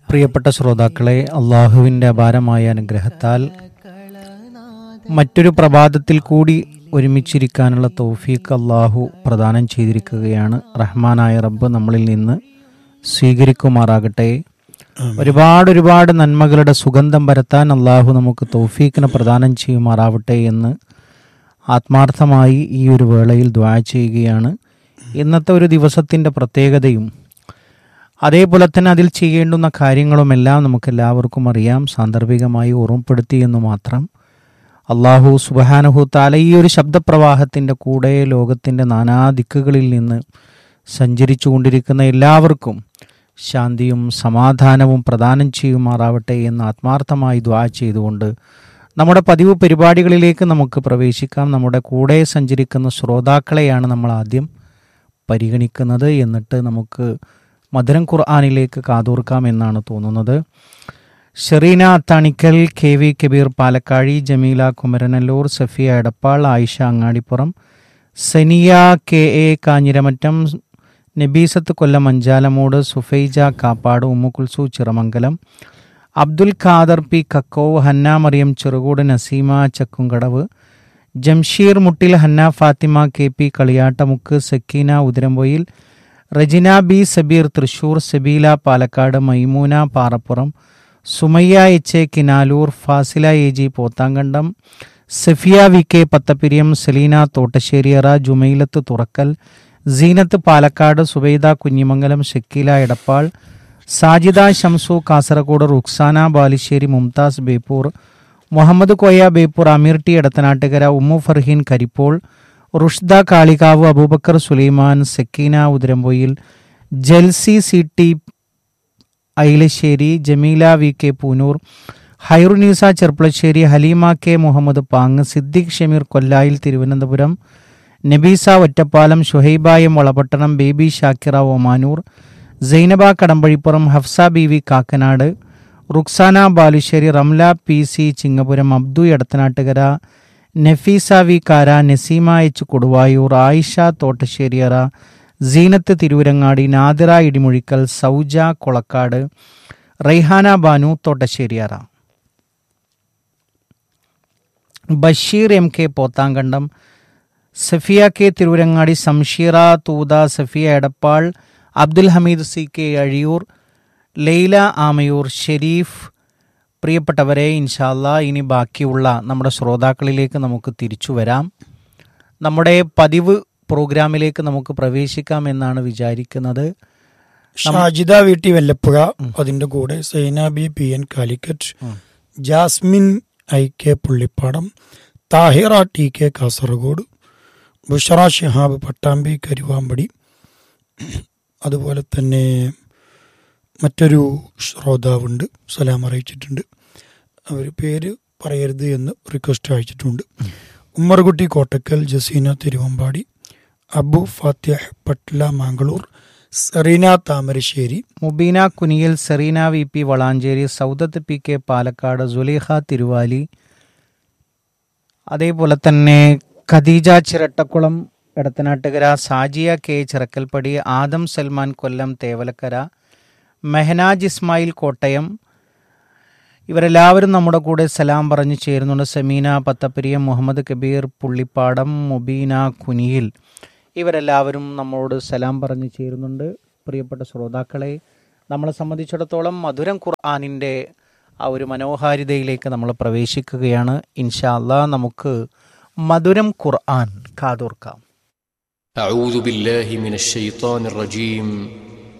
പ്രിയപ്പെട്ട ശ്രോതാക്കളെ അള്ളാഹുവിൻ്റെ അപാരമായ അനുഗ്രഹത്താൽ മറ്റൊരു പ്രഭാതത്തിൽ കൂടി ഒരുമിച്ചിരിക്കാനുള്ള തൗഫീഖ് അള്ളാഹു പ്രദാനം ചെയ്തിരിക്കുകയാണ് റഹ്മാനായ റബ്ബ് നമ്മളിൽ നിന്ന് സ്വീകരിക്കുമാറാകട്ടെ ഒരുപാട് ഒരുപാട് നന്മകളുടെ സുഗന്ധം പരത്താൻ അള്ളാഹു നമുക്ക് തൗഫീഖിനെ പ്രദാനം ചെയ്യുമാറാവട്ടെ എന്ന് ആത്മാർത്ഥമായി ഈ ഒരു വേളയിൽ ദ്വാ ചെയ്യുകയാണ് ഇന്നത്തെ ഒരു ദിവസത്തിൻ്റെ പ്രത്യേകതയും അതേപോലെ തന്നെ അതിൽ ചെയ്യേണ്ടുന്ന കാര്യങ്ങളുമെല്ലാം നമുക്ക് എല്ലാവർക്കും അറിയാം സാന്ദർഭികമായി ഓർമ്മപ്പെടുത്തി എന്ന് മാത്രം അള്ളാഹു സുബഹാനഹു താല ഈ ഒരു ശബ്ദപ്രവാഹത്തിൻ്റെ കൂടെ ലോകത്തിൻ്റെ നാനാ ദിക്കുകളിൽ നിന്ന് സഞ്ചരിച്ചു കൊണ്ടിരിക്കുന്ന എല്ലാവർക്കും ശാന്തിയും സമാധാനവും പ്രദാനം ചെയ്യുമാറാവട്ടെ എന്ന് ആത്മാർത്ഥമായി ദ്വാ ചെയ്തുകൊണ്ട് നമ്മുടെ പതിവ് പരിപാടികളിലേക്ക് നമുക്ക് പ്രവേശിക്കാം നമ്മുടെ കൂടെ സഞ്ചരിക്കുന്ന ശ്രോതാക്കളെയാണ് നമ്മൾ ആദ്യം പരിഗണിക്കുന്നത് എന്നിട്ട് നമുക്ക് മധുരം ഖുർആാനിലേക്ക് കാതോർക്കാം എന്നാണ് തോന്നുന്നത് Sherina Athanikkal K V Kabeer Palakkazhi Jameela Kumaranallur Safiya Edappal Ayisha Angadippuram Saniya K A Kanjiramattam Nabeesath Kollam Anchalamoodu Sufaija Kappad Ummukulsu Chiramangalam Abdul Khader P Kakkove Hanna Mariyam Cherukode Naseema Chakkumkadavu Jamsheer Muttil Hanna Fathima K P Kaliyattamukku Sakeena Uthirampoyil Rajina B Sabeer Thrissur Sabeela Palakkad Maimoona Parappuram Sumayya H A Kinaloor Fasila A G Pothankandam Safiya V K Pathappiriyam Saleena Thottasseriyara Jumailath Thurakkal Zeenath Palakkad Subaida Kunhimangalam Shakeela Edappal Sajida Shamsu Kasaragod Ruksana Balussery Mumtaz Beypore Muhammad Koya Beypore Ameer T Edathanattukara Ummu Farheen Karipol Rushda Kalikavu Abubakar Sulaiman Sakeena Uthirampoyil Jalsi C T Ailassery Jameela V K Poonoor Hairunnisa Cherpulassery Haleema K Muhammad Pang Siddique Shameer Kollayil Thiruvananthapuram Nabeesa Ottapalam ഷുഹൈബായം Valapattanam Baby Shakira Omanoor Sainaba Kadambazhipuram Hafsa B V Kakkanad Ruksana Balussery Ramla P C Chingapuram Abdu Edathanattukara Nafeesa V Kara Naseema H Koduvayur Ayisha Thottasseriyara Seenath Tirurangadi Nadira Idimuzhikkal Souja Kolakkad Raihana Banu Thottasseriyara Basheer M K Pothankandam Safiya K Tirurangadi Samsheera Thootha Safiya Edappal Abdul Hameed C K Azhiyur Laila Amayur Sherif പ്രിയപ്പെട്ടവരെ ഇൻഷാല്ല ഇനി ബാക്കിയുള്ള നമ്മുടെ ശ്രോതാക്കളിലേക്ക് നമുക്ക് തിരിച്ചു വരാം നമ്മുടെ പതിവ് പ്രോഗ്രാമിലേക്ക് നമുക്ക് പ്രവേശിക്കാം എന്നാണ് വിചാരിക്കുന്നത് ഷാജിദ വീട്ടി വല്ലപ്പുഴ അതിന്റെ കൂടെ Sainabi P N Calicut Jasmin I K Pullippadam Thahira T K Kasaragod Bushra Shihab Pattambi Karuvampadi അതുപോലെ തന്നെ മറ്റൊരു ശ്രോതാവുണ്ട് സലാം അറിയിച്ചിട്ടുണ്ട് അവർ പേര് പറയരുത് എന്ന് റിക്വസ്റ്റ് അയച്ചിട്ടുണ്ട് Ummerkutty Kottakkal Jaseena Thiruvambady Abu Fathih Patla Mangalore Sereena Thamarassery Mubeena Kuniyal Sereena V P Valanchery Soudath P K Palakkad Sulekha Thiruvali അതേപോലെ തന്നെ ഖദീജ ചിരട്ടക്കുളം എടത്തനാട്ടുകര സാജിയ കെ ചിറക്കൽപ്പടി ആദം സൽമാൻ കൊല്ലം തേവലക്കര മെഹനാജ് ഇസ്മായിൽ കോട്ടയം ഇവരെല്ലാവരും നമ്മുടെ കൂടെ സലാം പറഞ്ഞു ചേരുന്നുണ്ട് സമീന പത്തപ്പിരിയം മുഹമ്മദ് കബീർ പുള്ളിപ്പാടം മുബീന കുനിയിൽ ഇവരെല്ലാവരും നമ്മളോട് സലാം പറഞ്ഞു ചേരുന്നുണ്ട് പ്രിയപ്പെട്ട ശ്രോതാക്കളെ നമ്മളെ സംബന്ധിച്ചിടത്തോളം മധുരം ഖുർആാനിൻ്റെ ആ ഒരു മനോഹാരിതയിലേക്ക് നമ്മൾ പ്രവേശിക്കുകയാണ് ഇൻഷാ അല്ലാ നമുക്ക് മധുരം ഖുർആൻ കാതോർക്കാം أعوذ بالله من الشيطان الرجيم